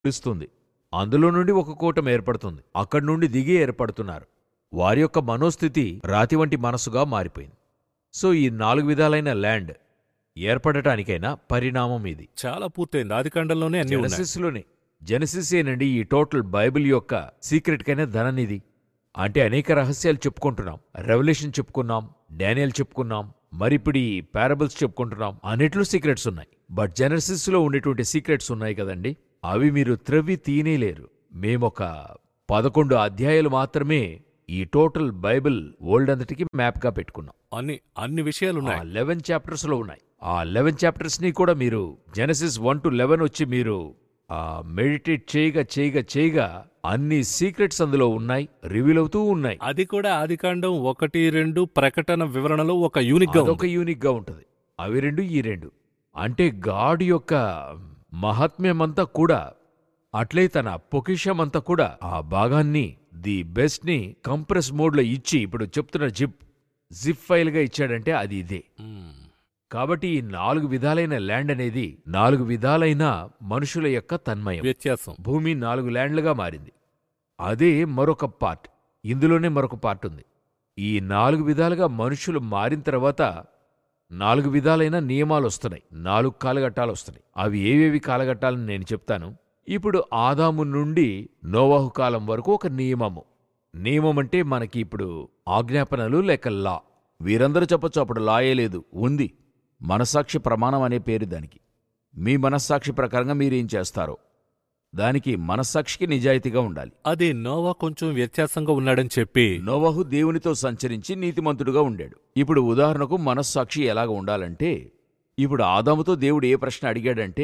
పిలుస్తుంది అందులో నుండి ఒక కూటం ఏర్పడుతుంది అక్కడి నుండి దిగి ఏర్పడుతున్నారు వారి యొక్క మనోస్థితి రాతి వంటి మనసుగా మారిపోయింది సో ఈ నాలుగు విధాలైన ల్యాండ్ ఏర్పడటానికైనా పరిణామం ఇది చాలా పూర్తయింది ఆదికాండంలోనే అన్ని ఉన్నాయి జెనసిస్లోనే జెనసిస్ ఏనండి ఈ టోటల్ బైబిల్ యొక్క సీక్రెట్ కైనా ధననిధి అంటే అనేక రహస్యాలు చెప్పుకుంటున్నాం రెవల్యూషన్ చెప్పుకున్నాం డానియల్ చెప్పుకున్నాం మరిప్పుడు ఈ పారబుల్స్ చెప్పుకుంటున్నాం అన్నిట్లో సీక్రెట్స్ ఉన్నాయి బట్ జెనసిస్ లో ఉండేటువంటి సీక్రెట్స్ ఉన్నాయి కదండి అవి మీరు త్రవ్వి తీనేలేరు మేమొక పదకొండు అధ్యాయాలు మాత్రమే ఈ టోటల్ బైబిల్ ఓల్డ్ అంతటికి మ్యాప్ గా పెట్టుకున్నాం అన్ని అన్ని విషయాలు ఆ ఉన్నాయి లెవెన్ చాప్టర్స్ లో ఉన్నాయి ఆ లెవెన్ చాప్టర్స్ ని కూడా మీరు జెనసిస్ వన్ టు లెవెన్ వచ్చి మీరు ఆ మెడిటేట్ చేయగా చేయగా చేయగా అన్ని సీక్రెట్స్ అందులో ఉన్నాయి రివీల్ అవుతూ ఉన్నాయి అది కూడా ఆదికాండం ఒకటి రెండు ప్రకటన వివరణలో ఒక యూనిక్ గా అదొక ఉంది. యూనిక్ గా ఉంటుంది అవి రెండు ఈ రెండు అంటే గాడ్ యొక్క మహాత్మ్యమంతా కూడా అట్లే తన పొకిషమంతా కూడా ఆ భాగాన్ని ది బెస్ట్ ని కంప్రెస్ మోడ్ లో ఇచ్చి ఇప్పుడు చెప్తున్న జిప్ జిప్ ఫైల్ గా ఇచ్చాడంటే అది ఇదే మ్మ్. కాబట్టి ఈ నాలుగు విధాలైన ల్యాండ్ అనేది నాలుగు విధాలైన మనుషుల యొక్క తన్మయం వ్యత్యాసం భూమి నాలుగు ల్యాండ్లుగా మారింది అదే మరొక పార్ట్ ఇందులోనే మరొక పార్ట్ ఉంది ఈ నాలుగు విధాలుగా మనుషులు మారిన తర్వాత నాలుగు విధాలైన నియమాలు వస్తున్నాయి నాలుగు కాలఘట్టాలు వస్తున్నాయి అవి ఏవేవి కాలఘట్టాలని నేను చెప్తాను ఇప్పుడు ఆదాము నుండి నోవాహు కాలం వరకు ఒక నియమము నియమం అంటే మనకి ఇప్పుడు ఆజ్ఞాపనలు లేక లా వీరందరూ చెప్పొచ్చు అప్పుడు లాయే లేదు ఉంది మనస్సాక్షి ప్రమాణం అనే పేరు దానికి మీ మనస్సాక్షి ప్రకారంగా మీరేం చేస్తారో దానికి మనస్సాక్షికి నిజాయితీగా ఉండాలి అది నోవా కొంచెం వ్యత్యాసంగా ఉన్నాడని చెప్పి నోవహు దేవునితో సంచరించి నీతిమంతుడుగా ఉండాడు ఇప్పుడు ఉదాహరణకు మనస్సాక్షి ఎలాగ ఉండాలంటే ఇప్పుడు ఆదాముతో దేవుడు ఏ ప్రశ్న అడిగాడంటే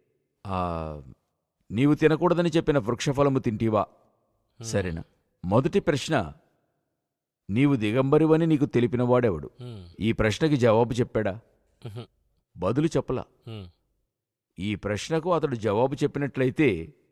ఆ నీవు తినకూడదని చెప్పిన వృక్షఫలము తింటివా సరేనా మొదటి ప్రశ్న నీవు దిగంబరివని నీకు తెలిపినవాడెవడు మ్మ్. ఈ ప్రశ్నకి జవాబు చెప్పాడా మ్హూ. బదులు చెప్పలా మ్మ్. ఈ ప్రశ్నకు అతడు జవాబు చెప్పినట్లయితే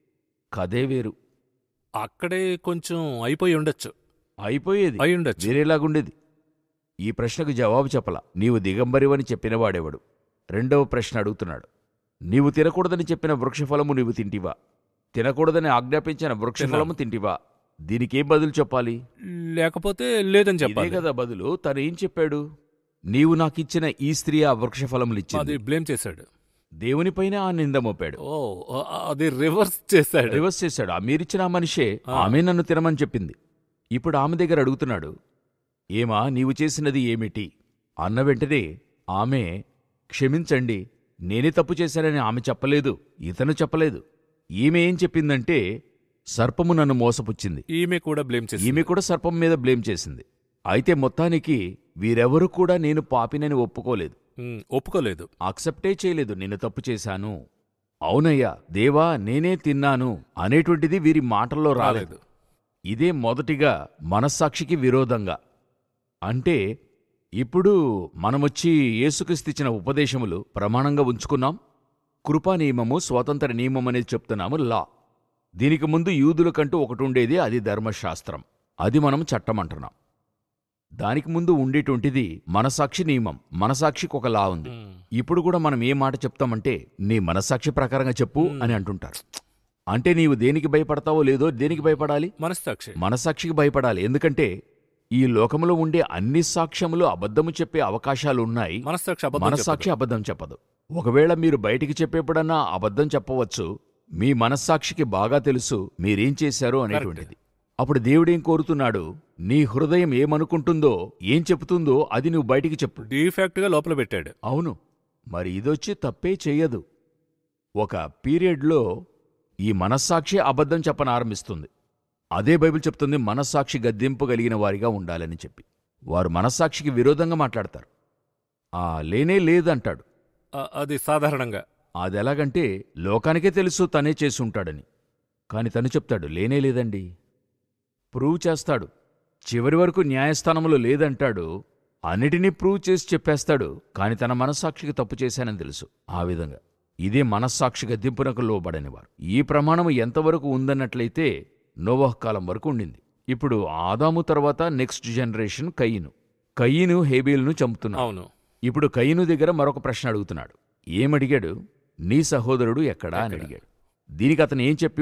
కథే వేరు అక్కడే కొంచెం అయిపోయి ఉండొచ్చు అయిపోయేది అయి ఉండొచ్చు వేరేలాగుండేది ఈ ప్రశ్నకు జవాబు చెప్పలా నీవు దిగంబరివని చెప్పినవాడెవడు రెండవ ప్రశ్న అడుగుతున్నాడు నీవు తినకూడదని చెప్పిన వృక్షఫలము నీవు తింటివా తినకూడదని ఆజ్ఞాపించిన వృక్షఫలము తింటివా దీనికేం బదులు చెప్పాలి లేకపోతే లేదని ఇదే చెప్పాలి కదా బదులు తను ఏం చెప్పాడు నీవు నాకిచ్చిన ఈ స్త్రీ ఆ అది వృక్షఫలములిచ్చింది బ్లేమ్ చేశాడు దేవునిపైన ఆ నింద మోపాడు ఓ ఆ- అది రివర్స్ చేశాడు రివర్స్ చేశాడు ఆ మీరిచ్చిన ఆ మనిషే ఆ. ఆమె నన్ను తినమని చెప్పింది ఇప్పుడు ఆమె దగ్గర అడుగుతున్నాడు ఏమా నీవు చేసినది ఏమిటి అన్న వెంటనే ఆమె క్షమించండి నేనే తప్పు చేశానని ఆమె చెప్పలేదు ఇతను చెప్పలేదు ఈమె ఏం చెప్పిందంటే సర్పము నన్ను మోసపుచ్చింది ఈమె కూడా బ్లేమ్ చేసింది ఈమె కూడా సర్పం మీద బ్లేమ్ చేసింది అయితే మొత్తానికి వీరెవరూ కూడా నేను పాపినని ఒప్పుకోలేదు మ్మ్. ఒప్పుకోలేదు అక్సెప్టే చేయలేదు నేను తప్పు చేశాను అవునయ్యా దేవా నేనే తిన్నాను అనేటువంటిది వీరి మాటల్లో రాలేదు రాలేదు ఇదే మొదటిగా మనస్సాక్షికి విరోధంగా అంటే ఇప్పుడు మనమొచ్చి యేసుక్రీస్తుచ్చిన ఉపదేశములు ప్రమాణంగా ఉంచుకున్నాం కృపా నియమము స్వాతంత్ర నియమం అనేది చెప్తున్నాము లా దీనికి ముందు యూదులకంటూ ఒకటి ఉండేది అది ధర్మశాస్త్రం అది మనం చట్టం అంటున్నాం దానికి ముందు ఉండేటువంటిది మనసాక్షి నియమం మనసాక్షికి ఒక లా ఉంది మ్మ్. ఇప్పుడు కూడా మనం ఏ మాట చెప్తామంటే నీ మనస్సాక్షి ప్రకారంగా చెప్పు అని అంటుంటారు అంటే నీవు దేనికి భయపడతావో లేదో దేనికి భయపడాలి మనస్సాక్షి మనస్సాక్షికి భయపడాలి ఎందుకంటే ఈ లోకములో ఉండే అన్ని సాక్ష్యములు అబద్ధము చెప్పే అవకాశాలు ఉన్నాయి మనస్సాక్షి అబద్ధం మనస్సాక్షి చెప్పదు. అబద్ధం చెప్పదు ఒకవేళ మీరు బయటికి చెప్పేప్పుడన్నా అబద్ధం చెప్పవచ్చు మీ మనస్సాక్షికి బాగా తెలుసు మీరేం చేశారు అనేటువంటిది అప్పుడు దేవుడేం కోరుతున్నాడు నీ హృదయం ఏమనుకుంటుందో ఏం చెబుతుందో అది నువ్వు బయటికి చెప్పు డీఫాక్ట్ గా లోపల పెట్టాడు అవును మరి ఇదొచ్చి తప్పే చెయ్యదు ఒక పీరియడ్లో ఈ మనస్సాక్షి అబద్ధం చెప్పనారంభిస్తుంది అదే బైబిల్ చెప్తుంది మనస్సాక్షి గద్దెంపు కలిగిన వారిగా ఉండాలని చెప్పి వారు మనస్సాక్షికి విరోధంగా మాట్లాడతారు ఆ లేనే లేదంటాడు ఆ, అది సాధారణంగా అది ఎలాగంటే లోకానికే తెలుసు తనే చేసి ఉంటాడని కాని తను చెప్తాడు లేనే లేదండి ప్రూవ్ చేస్తాడు చివరి వరకు న్యాయస్థానంలో లేదంటాడు అన్నిటినీ ప్రూవ్ చేసి చెప్పేస్తాడు కాని తన మనస్సాక్షికి తప్పు చేశానని తెలుసు ఆ విధంగా ఇదే మనస్సాక్షి గద్దెంపునకు లోబడనివారు ఈ ప్రమాణము ఎంతవరకు ఉందన్నట్లయితే నోవహ్ కాలం వరకు ఉండింది ఇప్పుడు ఆదాము తర్వాత నెక్స్ట్ జనరేషన్ కయ్యను కయ్యను హేబేలును చంపుతున్నాడు అవును ఇప్పుడు కయ్యను దగ్గర మరొక ప్రశ్న అడుగుతున్నాడు ఏమడిగాడు నీ సహోదరుడు ఎక్కడా అని ఎక్కడ? అడిగాడు దీనికి అతను ఏం చెప్పి